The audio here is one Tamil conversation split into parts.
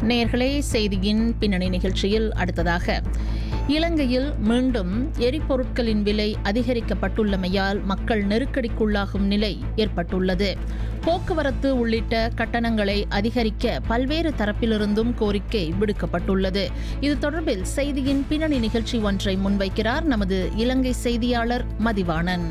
நேர்களே செய்தியின் பின்னணி நிகழ்ச்சியில் அடுத்ததாக இலங்கையில் மீண்டும் எரிபொருட்களின் விலை அதிகரிக்கப்பட்டுள்ளமையால் மக்கள் நெருக்கடிக்குள்ளாகும் நிலை ஏற்பட்டுள்ளது போக்குவரத்து உள்ளிட்ட கட்டணங்களை அதிகரிக்க பல்வேறு தரப்பிலிருந்தும் கோரிக்கை விடுக்கப்பட்டுள்ளது இது தொடர்பில் செய்தியின் பின்னணி நிகழ்ச்சி ஒன்றை முன்வைக்கிறார் நமது இலங்கை செய்தியாளர் மதிவாணன்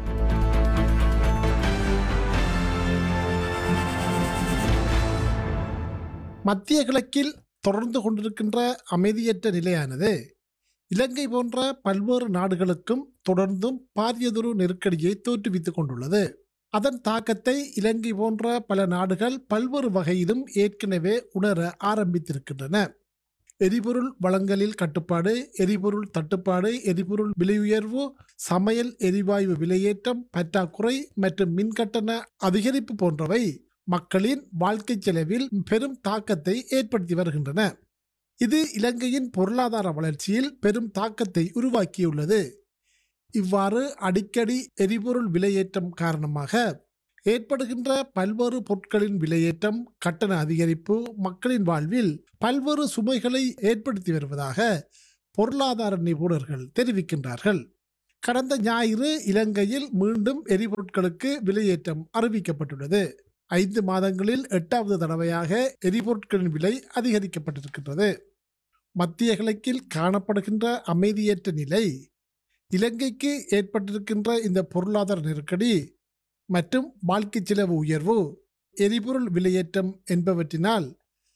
மத்திய கிழக்கில் தொடர்ந்து கொண்டிருக்கின்ற அமைதியற்ற நிலையானது இலங்கை போன்ற பல்வேறு நாடுகளுக்கும் தொடர்ந்தும் பாரியதொரு நெருக்கடியை தோற்றுவித்துக் கொண்டுள்ளது அதன் தாக்கத்தை இலங்கை போன்ற பல நாடுகள் பல்வேறு வகையிலும் ஏற்கனவே உணர ஆரம்பித்திருக்கின்றன எரிபொருள் வளங்களில் கட்டுப்பாடு எரிபொருள் தட்டுப்பாடு எரிபொருள் விலை உயர்வு சமையல் எரிவாயு விலையேற்றம் பற்றாக்குறை மற்றும் மின்கட்டண அதிகரிப்பு போன்றவை மக்களின் வாழ்க்கை செலவில் பெரும் தாக்கத்தை ஏற்படுத்தி வருகின்றன இது இலங்கையின் பொருளாதார வளர்ச்சியில் பெரும் தாக்கத்தை உருவாக்கியுள்ளது இவ்வாறு அடிக்கடி எரிபொருள் விலையேற்றம் காரணமாக ஏற்படுகின்ற பல்வேறு பொருட்களின் விலையேற்றம் கட்டண அதிகரிப்பு மக்களின் வாழ்வில் பல்வேறு சுமைகளை ஏற்படுத்தி வருவதாக பொருளாதார நிபுணர்கள் தெரிவிக்கின்றார்கள் கடந்த ஞாயிறு இலங்கையில் மீண்டும் எரிபொருட்களுக்கு விலையேற்றம் அறிவிக்கப்பட்டுள்ளது ஐந்து மாதங்களில் எட்டாவது தடவையாக எரிபொருட்களின் விலை அதிகரிக்கப்பட்டிருக்கின்றது மத்திய கிழக்கில் காணப்படுகின்ற அமைதியற்ற நிலை இலங்கைக்கு ஏற்பட்டிருக்கின்ற இந்த பொருளாதார நெருக்கடி மற்றும் வாழ்க்கை செலவு உயர்வு எரிபொருள் விலையேற்றம் என்பவற்றினால்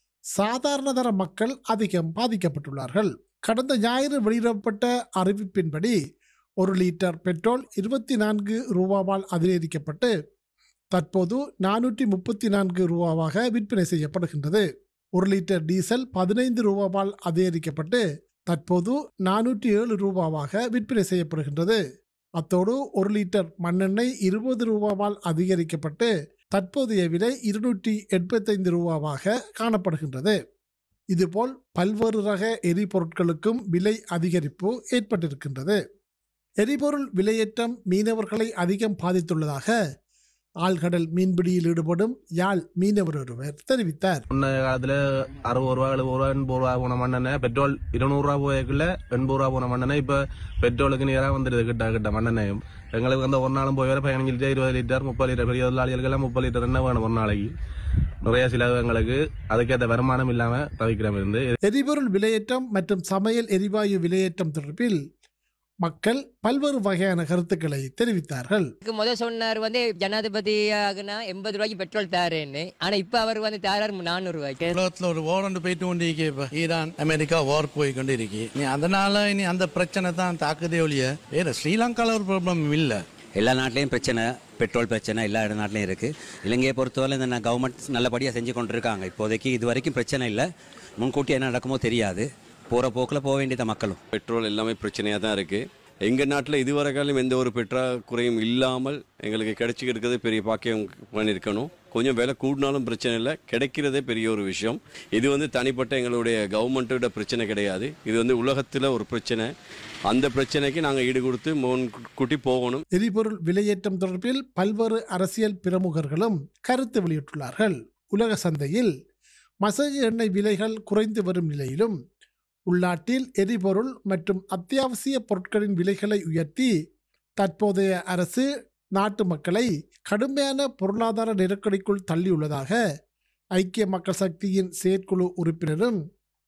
சாதாரணதர மக்கள் அதிகம் பாதிக்கப்பட்டுள்ளார்கள் கடந்த ஞாயிறு வெளியிடப்பட்ட அறிவிப்பின்படி ஒரு லிட்டர் பெட்ரோல் இருபத்தி நான்கு ரூபாவால் அதிகரிக்கப்பட்டு தற்போது நானூற்றி முப்பத்தி நான்கு ரூபாவாக விற்பனை செய்யப்படுகின்றது ஒரு லிட்டர் டீசல் பதினைந்து ரூபாவால் அதிகரிக்கப்பட்டு தற்போது நானூற்றி ஏழு ரூபாவாக விற்பனை செய்யப்படுகின்றது அத்தோடு ஒரு லிட்டர் மண்ணெண்ணெய் இருபது ரூபாவால் அதிகரிக்கப்பட்டு தற்போதைய விலை இருநூற்றி எண்பத்தைந்து ரூபாவாக காணப்படுகின்றது இதுபோல் பல்வேறு ரக எரிபொருட்களுக்கும் விலை அதிகரிப்பு ஏற்பட்டிருக்கின்றது எரிபொருள் விலையேற்றம் மீனவர்களை அதிகம் பாதித்துள்ளதாக ஆழ்கடல் மீன்பிடியில் ஈடுபடும் யாழ் மீனவர் ஒருவர் தெரிவித்தார் முன்ன காலத்துல அறுபது ரூபா எழுபது ரூபா எண்பது ரூபா போன மண்ணெண்ணெய் பெட்ரோல் இருநூறு ரூபா போயக்குள்ள எண்பது ரூபா போன மண்ணெண்ணெய் இப்ப பெட்ரோலுக்கு நேரா வந்துடுது கிட்ட கிட்ட மண்ணெண்ணையும் எங்களுக்கு வந்து ஒரு நாளும் போய் வர பதினஞ்சு லிட்டர் இருபது லிட்டர் முப்பது லிட்டர் பெரிய தொழிலாளிகளுக்கெல்லாம் முப்பது லிட்டர் என்ன வேணும் ஒரு நாளைக்கு நிறைய செலவு எங்களுக்கு அதுக்கேற்ற வருமானம் இல்லாம தவிக்கிறோம் இருந்து எரிபொருள் விலையேற்றம் மற்றும் சமையல் எரிவாயு விலையேற்றம் தொடர்பில் மக்கள் பல்வேறு வகையான கருத்துக்களை தெரிவித்தார்கள் இதுக்கு முதல் சொன்னார் வந்து ஜனாதிபதி ஆகுனா எண்பது ரூபாய்க்கு பெட்ரோல் தாரேன்னு ஆனா இப்ப அவர் வந்து தாராரு நானூறு ரூபாய்க்கு உலகத்துல ஒரு war ஒன்று போயிட்டு கொண்டு இருக்கு இப்ப ஈரான் அமெரிக்கா வார் போய் கொண்டு இருக்கு நீ அதனால இனி அந்த பிரச்சனை தான் தாக்குதே ஒழிய வேற ஸ்ரீலங்கால ஒரு ப்ராப்ளம் இல்ல எல்லா நாட்டிலையும் பிரச்சனை பெட்ரோல் பிரச்சனை எல்லா இட நாட்டிலையும் இருக்குது இலங்கையை பொறுத்தவரை இந்த கவர்மெண்ட் நல்லபடியாக செஞ்சு கொண்டிருக்காங்க இப்போதைக்கு இது வரைக்கும் பிரச்சனை இல்லை முன்கூட்டி என்ன நடக்குமோ தெரியாது போகிற போக்கில் போக வேண்டியத மக்களும் பெட்ரோல் எல்லாமே பிரச்சனையாக தான் இருக்குது எங்கள் நாட்டில் இதுவரை காலம் எந்த ஒரு பெற்றாக்குறையும் இல்லாமல் எங்களுக்கு கிடைச்சிக்கிட்டு இருக்கிறது பெரிய பாக்கியம் பண்ணியிருக்கணும் கொஞ்சம் விலை கூடினாலும் பிரச்சனை இல்லை கிடைக்கிறதே பெரிய ஒரு விஷயம் இது வந்து தனிப்பட்ட எங்களுடைய கவர்மெண்ட்டோட பிரச்சனை கிடையாது இது வந்து உலகத்தில் ஒரு பிரச்சனை அந்த பிரச்சனைக்கு நாங்கள் ஈடு கொடுத்து முன்கூட்டி போகணும் எரிபொருள் விலையேற்றம் தொடர்பில் பல்வேறு அரசியல் பிரமுகர்களும் கருத்து வெளியிட்டுள்ளார்கள் உலக சந்தையில் மசகு எண்ணெய் விலைகள் குறைந்து வரும் நிலையிலும் உள்நாட்டில் எரிபொருள் மற்றும் அத்தியாவசிய பொருட்களின் விலைகளை உயர்த்தி தற்போதைய அரசு நாட்டு மக்களை கடுமையான பொருளாதார நெருக்கடிக்குள் தள்ளியுள்ளதாக ஐக்கிய மக்கள் சக்தியின் செயற்குழு உறுப்பினரும்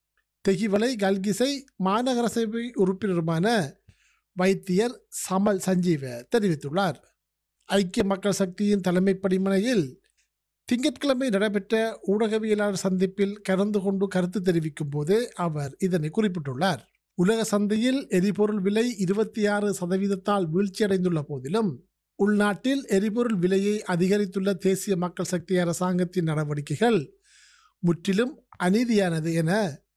தெகிவலை கல்கிசை மாநகர சபை உறுப்பினருமான வைத்தியர் சமல் சஞ்சீவ தெரிவித்துள்ளார் ஐக்கிய மக்கள் சக்தியின் தலைமை பணிமனையில் திங்கட்கிழமை நடைபெற்ற ஊடகவியலாளர் சந்திப்பில் கலந்து கொண்டு கருத்து தெரிவிக்கும் போது அவர் இதனை குறிப்பிட்டுள்ளார் உலக சந்தையில் எரிபொருள் விலை இருபத்தி ஆறு சதவீதத்தால் வீழ்ச்சியடைந்துள்ள போதிலும் உள்நாட்டில் எரிபொருள் விலையை அதிகரித்துள்ள தேசிய மக்கள் சக்தி அரசாங்கத்தின் நடவடிக்கைகள் முற்றிலும் அநீதியானது என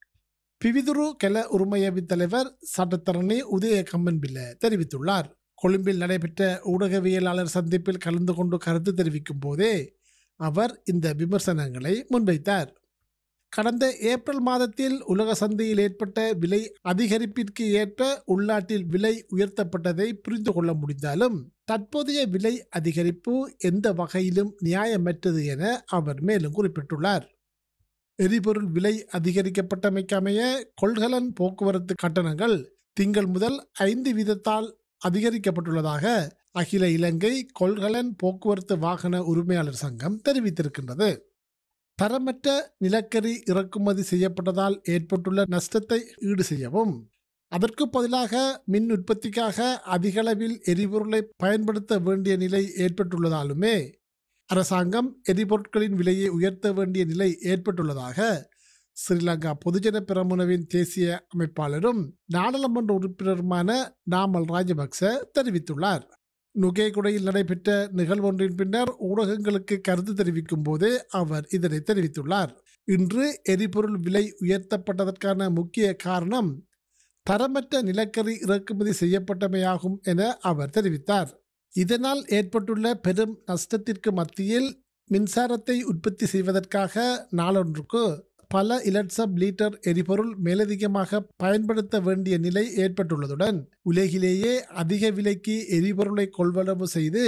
பிவிதுரு கெல உரிமையவின் தலைவர் சட்டத்தரணி உதய கம்மன்பில்ல தெரிவித்துள்ளார் கொழும்பில் நடைபெற்ற ஊடகவியலாளர் சந்திப்பில் கலந்து கொண்டு கருத்து தெரிவிக்கும் போதே அவர் இந்த விமர்சனங்களை முன்வைத்தார் கடந்த ஏப்ரல் மாதத்தில் உலக சந்தையில் ஏற்பட்ட விலை அதிகரிப்பிற்கு ஏற்ப உள்நாட்டில் விலை உயர்த்தப்பட்டதை புரிந்து கொள்ள முடிந்தாலும் தற்போதைய விலை அதிகரிப்பு எந்த வகையிலும் நியாயமற்றது என அவர் மேலும் குறிப்பிட்டுள்ளார் எரிபொருள் விலை அதிகரிக்கப்பட்டமைக்கமைய கொள்கலன் போக்குவரத்து கட்டணங்கள் திங்கள் முதல் ஐந்து வீதத்தால் அதிகரிக்கப்பட்டுள்ளதாக அகில இலங்கை கொள்கலன் போக்குவரத்து வாகன உரிமையாளர் சங்கம் தெரிவித்திருக்கின்றது தரமற்ற நிலக்கரி இறக்குமதி செய்யப்பட்டதால் ஏற்பட்டுள்ள நஷ்டத்தை ஈடு செய்யவும் அதற்கு பதிலாக மின் உற்பத்திக்காக அதிகளவில் எரிபொருளை பயன்படுத்த வேண்டிய நிலை ஏற்பட்டுள்ளதாலுமே அரசாங்கம் எரிபொருட்களின் விலையை உயர்த்த வேண்டிய நிலை ஏற்பட்டுள்ளதாக ஸ்ரீலங்கா பொதுஜன பெரமுனவின் தேசிய அமைப்பாளரும் நாடாளுமன்ற உறுப்பினருமான நாமல் ராஜபக்ச தெரிவித்துள்ளார் நுகேகுடையில் நடைபெற்ற நிகழ்வொன்றின் பின்னர் ஊடகங்களுக்கு கருத்து தெரிவிக்கும் போதே அவர் இதனை தெரிவித்துள்ளார் இன்று எரிபொருள் விலை உயர்த்தப்பட்டதற்கான முக்கிய காரணம் தரமற்ற நிலக்கரி இறக்குமதி செய்யப்பட்டமையாகும் என அவர் தெரிவித்தார் இதனால் ஏற்பட்டுள்ள பெரும் நஷ்டத்திற்கு மத்தியில் மின்சாரத்தை உற்பத்தி செய்வதற்காக நாளொன்றுக்கு பல இலட்சம் லிட்டர் எரிபொருள் மேலதிகமாக பயன்படுத்த வேண்டிய நிலை ஏற்பட்டுள்ளதுடன் உலகிலேயே அதிக விலைக்கு எரிபொருளை கொள்வனவு செய்து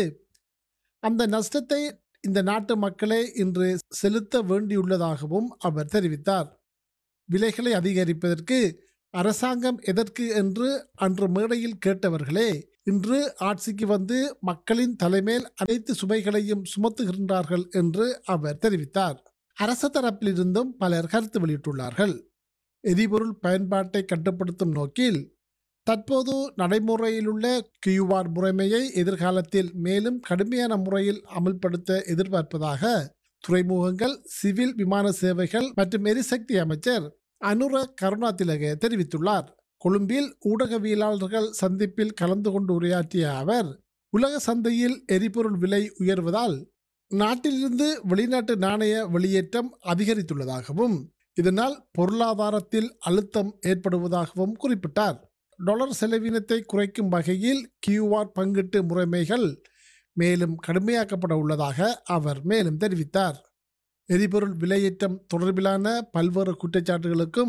அந்த நஷ்டத்தை இந்த நாட்டு மக்களே இன்று செலுத்த வேண்டியுள்ளதாகவும் அவர் தெரிவித்தார் விலைகளை அதிகரிப்பதற்கு அரசாங்கம் எதற்கு என்று அன்று மேடையில் கேட்டவர்களே இன்று ஆட்சிக்கு வந்து மக்களின் தலைமேல் அனைத்து சுமைகளையும் சுமத்துகின்றார்கள் என்று அவர் தெரிவித்தார் அரசு தரப்பிலிருந்தும் பலர் கருத்து வெளியிட்டுள்ளார்கள் எரிபொருள் பயன்பாட்டை கட்டுப்படுத்தும் நோக்கில் தற்போது நடைமுறையிலுள்ள கியூஆர் முறைமையை எதிர்காலத்தில் மேலும் கடுமையான முறையில் அமல்படுத்த எதிர்பார்ப்பதாக துறைமுகங்கள் சிவில் விமான சேவைகள் மற்றும் எரிசக்தி அமைச்சர் அனுர கருணாதிலக தெரிவித்துள்ளார் கொழும்பில் ஊடகவியலாளர்கள் சந்திப்பில் கலந்து கொண்டு உரையாற்றிய அவர் உலக சந்தையில் எரிபொருள் விலை உயர்வதால் நாட்டிலிருந்து வெளிநாட்டு நாணய வெளியேற்றம் அதிகரித்துள்ளதாகவும் இதனால் பொருளாதாரத்தில் அழுத்தம் ஏற்படுவதாகவும் குறிப்பிட்டார் டாலர் செலவினத்தை குறைக்கும் வகையில் கியூஆர் பங்கீட்டு முறைமைகள் மேலும் கடுமையாக்கப்பட உள்ளதாக அவர் மேலும் தெரிவித்தார் எரிபொருள் விலையேற்றம் தொடர்பிலான பல்வேறு குற்றச்சாட்டுகளுக்கும்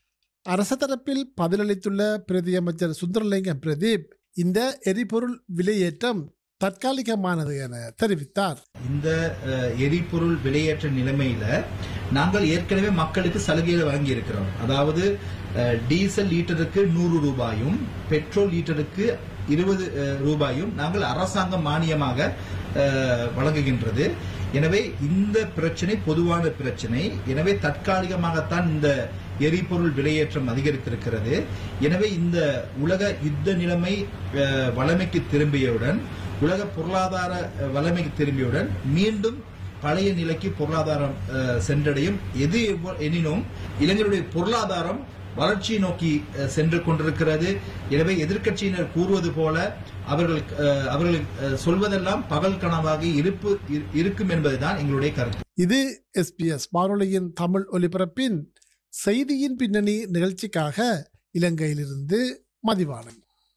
அரச தரப்பில் பதிலளித்துள்ள பிரதி அமைச்சர் சுந்தரலிங்கம் பிரதீப் இந்த எரிபொருள் விலையேற்றம் தற்காலிகமானது என தெரிவித்தார் இந்த அஹ், எரிபொருள் விலையேற்ற நிலைமையில நாங்கள் ஏற்கனவே மக்களுக்கு சலுகைகளை வழங்கி இருக்கிறோம் அதாவது அஹ், டீசல் லீட்டருக்கு நூறு ரூபாயும் பெட்ரோல் லீட்டருக்கு இருபது அஹ், ரூபாயும் நாங்கள் அரசாங்கம் மானியமாக அஹ், வழங்குகின்றது எனவே இந்த பிரச்சனை பொதுவான பிரச்சனை எனவே தற்காலிகமாகத்தான் இந்த எரிபொருள் விலையேற்றம் அதிகரித்திருக்கிறது எனவே இந்த உலக யுத்த நிலைமை அஹ், வளமைக்கு திரும்பியவுடன் உலக பொருளாதார அஹ், வளமைக்கு திரும்பியவுடன் மீண்டும் பழைய நிலைக்கு பொருளாதாரம் அஹ், சென்றடையும் எது எவ்வ- எனினும் இளைஞருடைய பொருளாதாரம் வளர்ச்சியை நோக்கி அஹ், சென்று கொண்டிருக்கிறது எனவே எதிர்க்கட்சியினர் கூறுவது போல அவர்கள் அஹ், அவர்கள் அஹ், சொல்வதெல்லாம் பகல் கனவாக இருப்பு இரு- இருக்கும் என்பதுதான் எங்களுடைய கருத்து இது எஸ்பிஎஸ் வானொலியின் தமிழ் ஒலிபரப்பின் செய்தியின் பின்னணி நிகழ்ச்சிக்காக இலங்கையிலிருந்து மதிவாணன்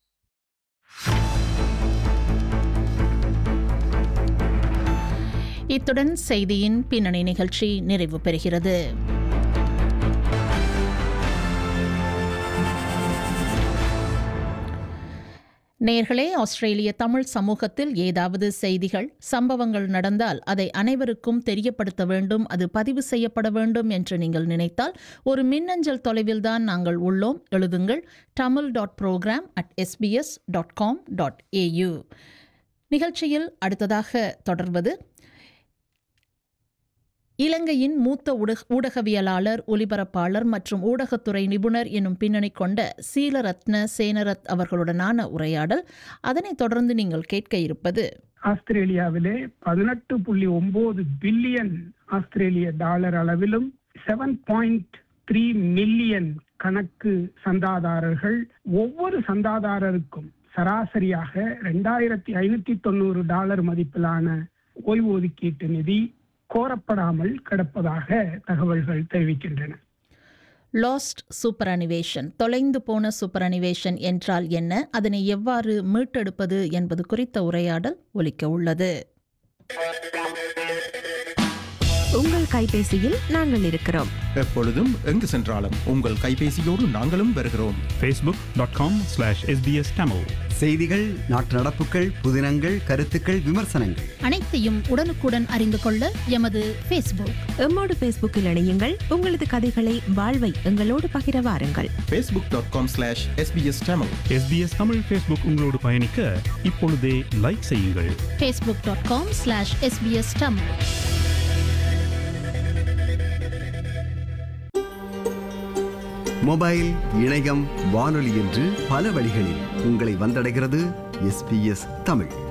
இத்துடன் செய்தியின் பின்னணி நிகழ்ச்சி நிறைவு பெறுகிறது நேர்களே ஆஸ்திரேலிய தமிழ் சமூகத்தில் ஏதாவது செய்திகள் சம்பவங்கள் நடந்தால் அதை அனைவருக்கும் தெரியப்படுத்த வேண்டும் அது பதிவு செய்யப்பட வேண்டும் என்று நீங்கள் நினைத்தால் ஒரு மின்னஞ்சல் தொலைவில்தான் நாங்கள் உள்ளோம் எழுதுங்கள் Tamil dot program at SBS dot com dot AU நிகழ்ச்சியில் அடுத்ததாக தொடர்வது இலங்கையின் மூத்த ஊடக ஊடகவியலாளர் ஒலிபரப்பாளர் மற்றும் ஊடகத்துறை நிபுணர் எனும் பின்னணி கொண்ட சீலரத்ன சேனரத் அவர்களுடனான உரையாடல் அதனைத் தொடர்ந்து நீங்கள் கேட்க இருப்பது ஆஸ்திரேலியாவிலே பதினெட்டு புள்ளி ஒன்பது பில்லியன் ஆஸ்திரேலிய டாலர் அளவிலும் செவன் பாயிண்ட் த்ரீ மில்லியன் கணக்கு சந்தாதாரர்கள் ஒவ்வொரு சந்தாதாரருக்கும் சராசரியாக ரெண்டாயிரத்தி ஐநூத்தி தொண்ணூறு டாலர் மதிப்பிலான ஓய்வு ஒதுக்கீட்டு நிதி கோரப்படாமல் கிடப்பதாக தகவல்கள் தெரிவிக்கின்றன லாஸ்ட் சூப்பர் அனிவேஷன் தொலைந்து போன சூப்பர் அனிவேஷன் என்றால் என்ன அதனை எவ்வாறு மீட்டெடுப்பது என்பது குறித்த உரையாடல் ஒலிக்க உள்ளது உங்கள் கைபேசியில் நாங்கள் இருக்கிறோம் எப்பொழுதும் எங்கு சென்றாலும் உங்கள் கைபேசியோடு நாங்களும் வருகிறோம் facebook.com slash sbs tamil செய்திகள் நாட்டு நடப்புகள் புதினங்கள் கருத்துக்கள் விமர்சனங்கள் அனைத்தையும் உடனுக்குடன் அறிந்து கொள்ள எமது ஃபேஸ்புக் எம்மோடு ஃபேஸ்புக்கில் இணையுங்கள் உங்களது கதைகளை வாழ்வை எங்களோடு பகிர வாருங்கள் Facebook dot com slash SBS Tamil sbs Tamil Facebook உங்களோடு பயணிக்க இப்பொழுதே லைக் செய்யுங்கள் Facebook dot com slash SBS Tamil mobile இணையம் வானொலி என்று பல வழிகளில் உங்களை வந்தடைகிறது எஸ்பிஎஸ் தமிழ்